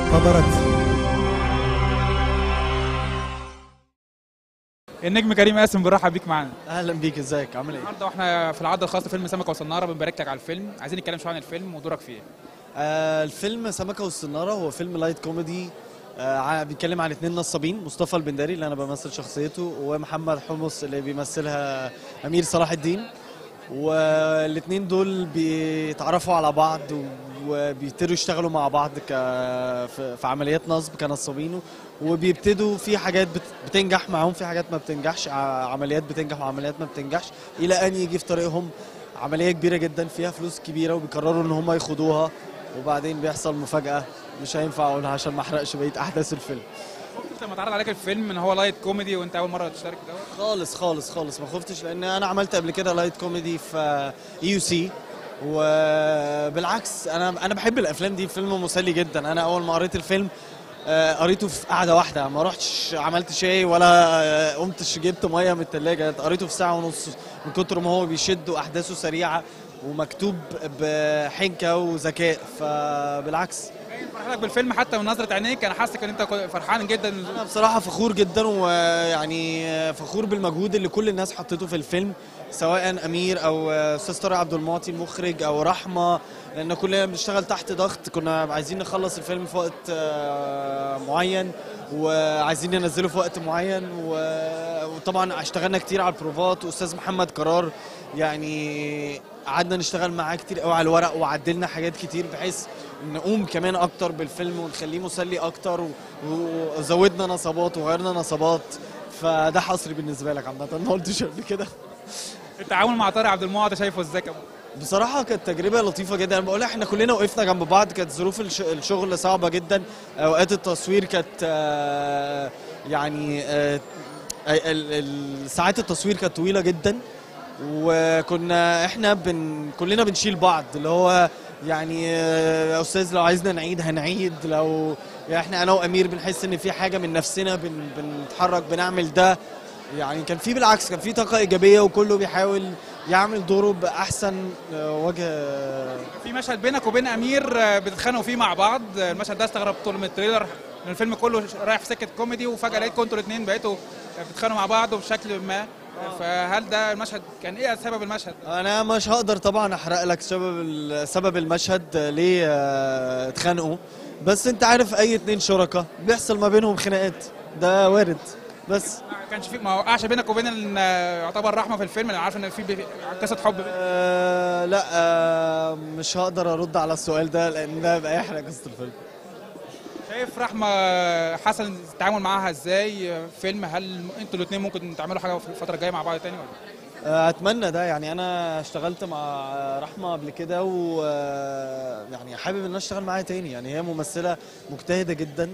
باباراتزي النجم كريم قاسم بنرحب بيك معانا اهلا بيك ازيك عامل ايه النهارده واحنا في العرض الخاص لفيلم سمكه وصناره بنبارك لك على الفيلم عايزين نتكلم شويه عن الفيلم ودورك فيه آه الفيلم سمكه والصناره هو فيلم لايت كوميدي آه ع- بيتكلم عن اتنين نصابين مصطفى البنداري اللي انا بمثل شخصيته ومحمد حمص اللي بيمثلها امير صلاح الدين والاتنين دول بيتعرفوا على بعض وبيبتدوا يشتغلوا مع بعض ك في في عمليات نصب كنصابين وبيبتدوا في حاجات بت- بتنجح معاهم في حاجات ما بتنجحش ع- عمليات بتنجح وعمليات ما بتنجحش الى ان يجي في طريقهم عمليه كبيره جدا فيها فلوس كبيره وبيقرروا ان هم يخوضوها وبعدين بيحصل مفاجاه مش هينفع اقولها عشان ما احرقش بقيه احداث الفيلم خفت لما اتعرض عليك الفيلم ان هو لايت كوميدي وانت اول مره تشترك ده خالص خالص خالص ما خفتش لان انا عملت قبل كده لايت كوميدي في اي يو سي وبالعكس انا انا بحب الافلام دي فيلم مسلي جدا انا اول ما قريت الفيلم آه، قريته في قعده واحده ما رحتش عملت شاي ولا آه، قمتش جبت ميه من الثلاجه قريته في ساعه ونص من كتر ما هو بيشد واحداثه سريعه ومكتوب بحنكه وذكاء فبالعكس باين فرحتك بالفيلم حتى من نظره عينيك انا حاسك ان انت كنت فرحان جدا انا بصراحه فخور جدا ويعني فخور بالمجهود اللي كل الناس حطته في الفيلم سواء امير او استاذ طارق عبد المعطي المخرج او رحمه لان كلنا بنشتغل تحت ضغط كنا عايزين نخلص الفيلم في وقت آه، معين وعايزين ننزله في وقت معين و- وطبعا اشتغلنا كتير على البروفات واستاذ محمد قرار يعني قعدنا نشتغل معاه كتير قوي على الورق وعدلنا حاجات كتير بحيث نقوم كمان اكتر بالفيلم ونخليه مسلي اكتر و- وزودنا نصبات وغيرنا نصبات فده حصري بالنسبه لك عامه ما قلتش قبل كده التعامل مع طارق عبد المعطي شايفه ازاي كمان بصراحة كانت تجربة لطيفة جدا أنا بقول احنا كلنا وقفنا جنب بعض كانت ظروف الش- الشغل صعبة جدا أوقات التصوير كانت آه، يعني آه، ال- ال- ساعات التصوير كانت طويلة جدا وكنا احنا بن كلنا بنشيل بعض اللي هو يعني آه، يا استاذ لو عايزنا نعيد هنعيد لو يعني احنا انا وامير بنحس ان في حاجه من نفسنا بن بنتحرك بنعمل ده يعني كان في بالعكس كان في طاقه ايجابيه وكله بيحاول يعمل دوره باحسن آه، وجه في مشهد بينك وبين امير آه، بتتخانقوا فيه مع بعض آه، المشهد ده استغربته من التريلر ان الفيلم كله رايح في سكه كوميدي وفجاه لقيتكم انتوا الاثنين بقيتوا بتتخانقوا مع بعض بشكل ما فهل ده المشهد كان ايه سبب المشهد انا مش هقدر طبعا احرق لك سبب ال- سبب المشهد ليه آه، اتخانقوا بس انت عارف اي اتنين شركاء بيحصل ما بينهم خناقات ده وارد بس ما كانش في ما وقعش بينك وبين ال- آه، يعتبر رحمه في الفيلم انا عارف ان في بي- قصه حب بينك. آه لا آه مش هقدر ارد على السؤال ده لان ده بقى يحرق قصه الفيلم شايف رحمه حسن التعامل معاها ازاي آه، فيلم هل انتوا الاثنين ممكن تعملوا حاجه في الفتره الجايه مع بعض تاني ولا آه، اتمنى ده يعني انا اشتغلت مع رحمه قبل كده و آه، يعني حابب ان انا اشتغل معاها تاني يعني هي ممثله مجتهده جدا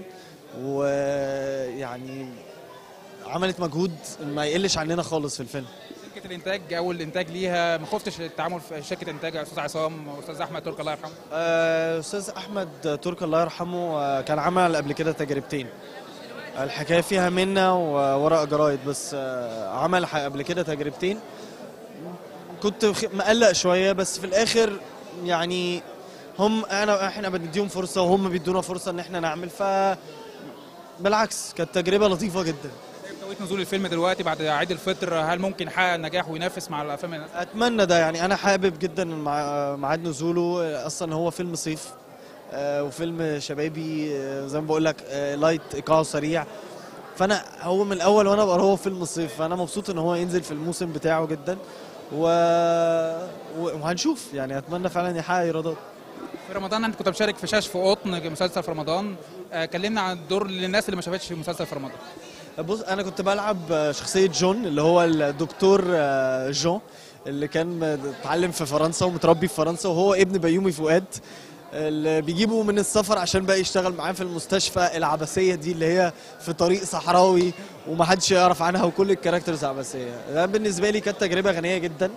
ويعني عملت مجهود ما يقلش عننا خالص في الفيلم شركه الانتاج او الانتاج ليها ما خفتش التعامل في شركه انتاج استاذ عصام واستاذ احمد ترك الله يرحمه آه، استاذ احمد ترك الله يرحمه آه، كان عمل قبل كده تجربتين الحكايه فيها منا وورق جرايد بس آه، عمل ح- قبل كده تجربتين كنت خ- مقلق شويه بس في الاخر يعني هم انا احنا بنديهم فرصه وهم بيدونا فرصه ان احنا نعمل ف بالعكس كانت تجربه لطيفه جدا شايف توقيت نزول الفيلم دلوقتي بعد عيد الفطر هل ممكن يحقق نجاح وينافس مع الافلام اللي نازلة؟ اتمنى ده يعني انا حابب جدا مع- ميعاد نزوله اصلا هو فيلم صيف آه، وفيلم شبابي آه، زي ما بقول لك آه، لايت ايقاعه سريع فانا هو من الاول وانا بقرا هو فيلم صيف فانا مبسوط ان هو ينزل في الموسم بتاعه جدا و... و- وهنشوف يعني اتمنى فعلا يحقق ايرادات في رمضان انت كنت مشارك في شاش في قطن مسلسل في رمضان آه، كلمنا عن الدور للناس اللي ما شافتش مسلسل في رمضان بص انا كنت بلعب شخصيه جون اللي هو الدكتور آه، جون اللي كان اتعلم في فرنسا ومتربي في فرنسا وهو ابن بيومي فؤاد اللي بيجيبه من السفر عشان بقى يشتغل معاه في المستشفى العباسيه دي اللي هي في طريق صحراوي ومحدش يعرف عنها وكل الكاركترز عباسيه ده بالنسبه لي كانت تجربه غنيه جدا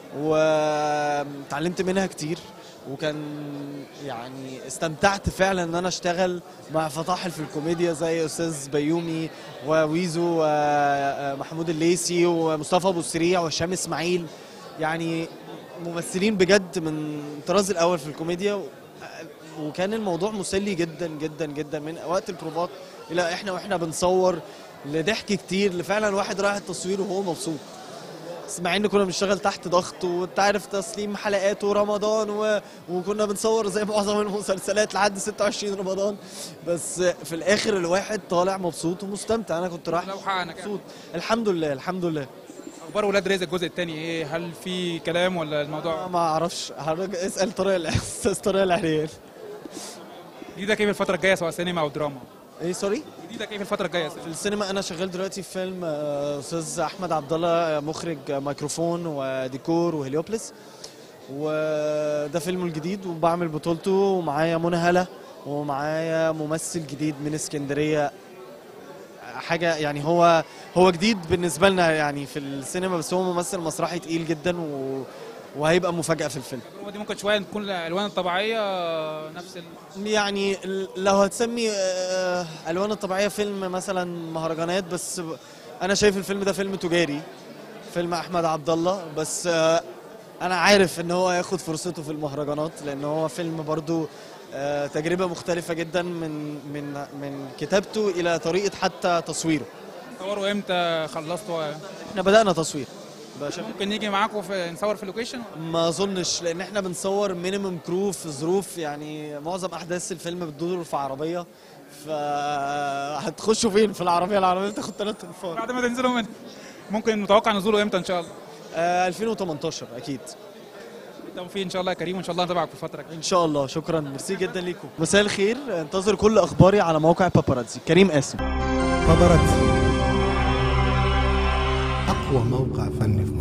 وتعلمت منها كتير وكان يعني استمتعت فعلا ان انا اشتغل مع فطاحل في الكوميديا زي استاذ بيومي وويزو ومحمود الليسي ومصطفى ابو سريع وهشام اسماعيل يعني ممثلين بجد من الطراز الاول في الكوميديا وكان الموضوع مسلي جدا جدا جدا من وقت البروفات الى احنا واحنا بنصور لضحك كتير لفعلا واحد رايح التصوير وهو مبسوط بس مع ان كنا بنشتغل تحت ضغط وانت عارف تسليم حلقات ورمضان و... وكنا بنصور زي معظم المسلسلات لحد 26 رمضان بس في الاخر الواحد طالع مبسوط ومستمتع انا كنت رايح لو حقنا كده مبسوط الحمد لله الحمد لله اخبار ولاد رزق الجزء الثاني ايه هل في كلام ولا الموضوع ما اعرفش حضرتك اسال طارق الاستاذ طارق العريان جديدك ايه في الفتره الجايه سواء سينما او دراما ايه سوري جديدك ايه في الفتره الجايه في السينما انا شغال دلوقتي في فيلم آه، استاذ احمد عبد الله آه، مخرج آه، ميكروفون وديكور وهليوبلس وده فيلمه الجديد وبعمل بطولته ومعايا منى هلا ومعايا ممثل جديد من اسكندريه حاجه يعني هو هو جديد بالنسبه لنا يعني في السينما بس هو ممثل مسرحي تقيل جدا و... وهيبقى مفاجاه في الفيلم التجربه دي ممكن شويه تكون الالوان الطبيعيه نفس ال... يعني ال- لو هتسمي آه، الوان الطبيعيه فيلم مثلا مهرجانات بس ب- انا شايف الفيلم ده فيلم تجاري فيلم احمد عبد الله بس آه، انا عارف ان هو هياخد فرصته في المهرجانات لان هو فيلم برضو آه، تجربه مختلفه جدا من من من كتابته الى طريقه حتى تصويره صوروا امتى خلصتوا احنا بدانا تصوير بقى ممكن نيجي معاكم في نصور في اللوكيشن ما اظنش لان احنا بنصور مينيمم كرو في ظروف يعني معظم احداث الفيلم بتدور في عربيه فهتخشوا فين في العربيه العربيه بتاخد ثلاث انفار بعد ما تنزلوا من ممكن متوقع نزوله امتى ان شاء الله آه 2018 اكيد بالتوفيق ان شاء الله يا كريم وان شاء الله نتابعك في الفتره الجايه ان شاء الله شكرا ميرسي جدا ليكم مساء الخير انتظر كل اخباري على موقع باباراتزي كريم قاسم باباراتزي أقوى موقع فني في